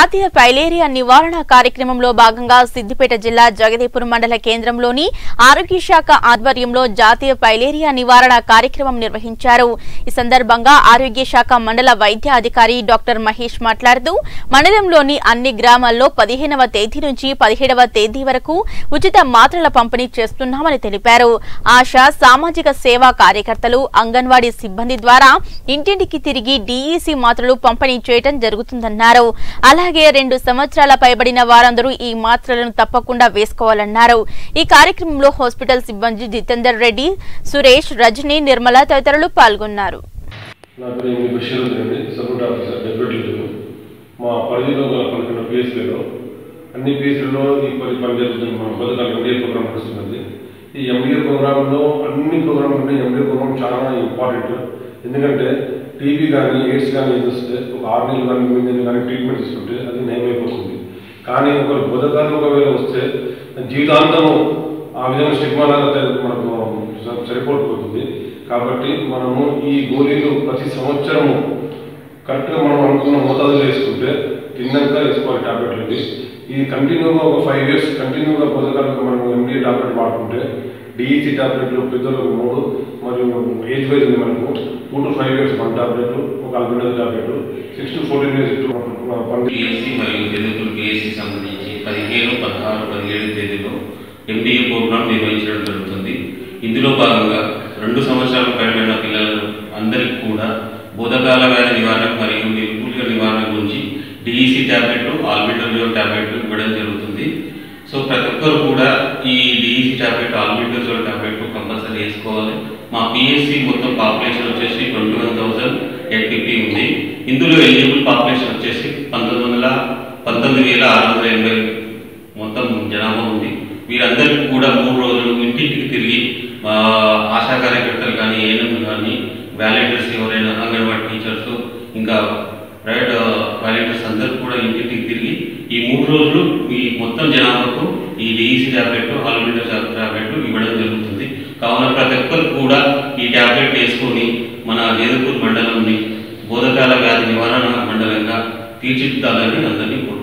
జాతీయ ఫైలేరియా నివారణ కార్యక్రమంలో భాగంగా సిద్దిపేట జిల్లా జగదేపూర్ మండల కేంద్రంలోని ఆరోగ్య శాఖ ఆధ్వర్యంలో జాతీయ ఫైలేరియా నివారణ కార్యక్రమం నిర్వహించారు ఈ సందర్భంగా ఆరోగ్య శాఖ మండల వైద్య అధికారి డాక్టర్ మహేష్ మాట్లాడుతూ మండలంలోని అన్ని గ్రామాల్లో పదిహేనవ తేదీ నుంచి పదిహేడవ తేదీ వరకు ఉచిత మాత్రల పంపిణీ చేస్తున్నామని తెలిపారు ఆశా సామాజిక సేవా కార్యకర్తలు అంగన్వాడీ సిబ్బంది ద్వారా ఇంటింటికి తిరిగి డీఈసీ మాత్రలు పంపిణీ చేయడం జరుగుతుందన్నారు అలాగే రెండు సంవత్సరాల పైబడిన వారందరూ ఈ మాత్రలను తప్పకుండా వేసుకోవాలన్నారు ఈ కార్యక్రమంలో హాస్పిటల్ సిబ్బంది జితేందర్ రెడ్డి సురేష్ రజని నిర్మల తదితరులు పాల్గొన్నారు నా పేరు ఎండి బషీర్ అండి సర్వెంట్ ఆఫీసర్ డెప్యూటీ లీడర్ మా పరిధిలో గల పదకొండు పిఎస్పీలో అన్ని పిఎస్పీలో ఈ పది పని జరుగుతుంది మన పథకాలు ఎండిఏ ప్రోగ్రామ్ నడుస్తుంది ఈ ఎండిఏ ప్రోగ్రాంలో అన్ని ప్రోగ్రామ్ కంటే ఎండిఏ ప్రోగ్రామ్ చాలా ఇంపార్టెంట్ ఎందుకంటే టీబీ కానీ ఎయిడ్స్ కానీ ఏది వస్తే ఒక ఆరు నెలలు కానీ ఎనిమిది నెలలు కానీ ట్రీట్మెంట్ తీసుకుంటే అది నయమైపోతుంది కానీ ఒక బుధకాలు ఒకవేళ వస్తే జీవితాంతము ఆ విధంగా స్టిగ్మా లాగా తె- మనకు స- సరిపోకపోతుంది కాబట్టి మనము ఈ గోళీలు ప్రతి సంవత్సరము కరెక్ట్గా మనం అనుకున్న మోతాదులో వేసుకుంటే తిన్నాక వేసుకోవాలి టాబ్లెట్లు ఇది ఇది కంటిన్యూగా ఒక ఫైవ్ ఇయర్స్ కంటిన్యూగా పొందగలకు మనం ఎండి టాబ్లెట్ వాడుకుంటే డిఈసి టాబ్లెట్లు పెద్దలకు మూడు మరియు ఏజ్ వైజ్ ఉంది మనకు two to five years one tablet ఒక అల్బినల్ tablet six to fourteen years పండి పిఎస్సి మరియు జగతులు పిఎస్సి సంబంధించి పదిహేను పదహారు పదిహేడు తేదీలో ఎంబీఏ ప్రోగ్రాం నిర్వహించడం జరుగుతుంది ఇందులో భాగంగా రెండు సంవత్సరాల పైబడిన పిల్లలు అందరికీ కూడా బోధకాల వ్యాధి నివారణ మరియు నిర్మూలిక నివారణ గురించి డిఈసి ట్యాబ్లెట్లు ఆల్బిటోజోల్ ట్యాబ్లెట్లు ఇవ్వడం జరుగుతుంది సో ప్రతి ఒక్కరు కూడా ఈ డిఈసి ట్యాబ్లెట్ ఆల్బిటోజోల్ ట్యాబ్లెట్ కంపల్సరీ వేసుకోవాలి మా పిఎస్సి మొత్తం పాపులేషన్ వచ్చేసి twenty one thousand eight fifty ఉంది ఇందులో ఎలిజిబుల్ పాపులేషన్ వచ్చేసి పంతొమ్మిది వందల పంతొమ్మిది వేల ఆరు వందల ఎనభై మొత్తం జనాభా ఉంది వీరందరికీ కూడా మూడు రోజులు ఇంటింటికి తిరిగి ఆ, ఆశా కార్యకర్తలు కానీ ఏఎన్ఎం కానీ వాలంటీర్స్ ఎవరైనా అంగన్వాడీ టీచర్స్ ఇంకా ప్రైవేట్ వాలంటీర్స్ అందరూ కూడా ఇంటింటికి తిరిగి ఈ మూడు రోజులు ఈ మొత్తం జనాభాకు ఈ డిఈసి ట్యాబ్లెట్ ఆల్మిటర్ ట్యాబ్లెట్ ఇవ్వడం జరుగుతుంది కావున ప్రతి ఒక్కరు కూడా ఈ ట్యాబ్లెట్ వేసుకొని మన జేదపూర్ మండలంని బోధకాల వ్యాధి నివారణ మండలంగా తీర్చిదిద్దాలని అందరినీ కోరుతున్నాను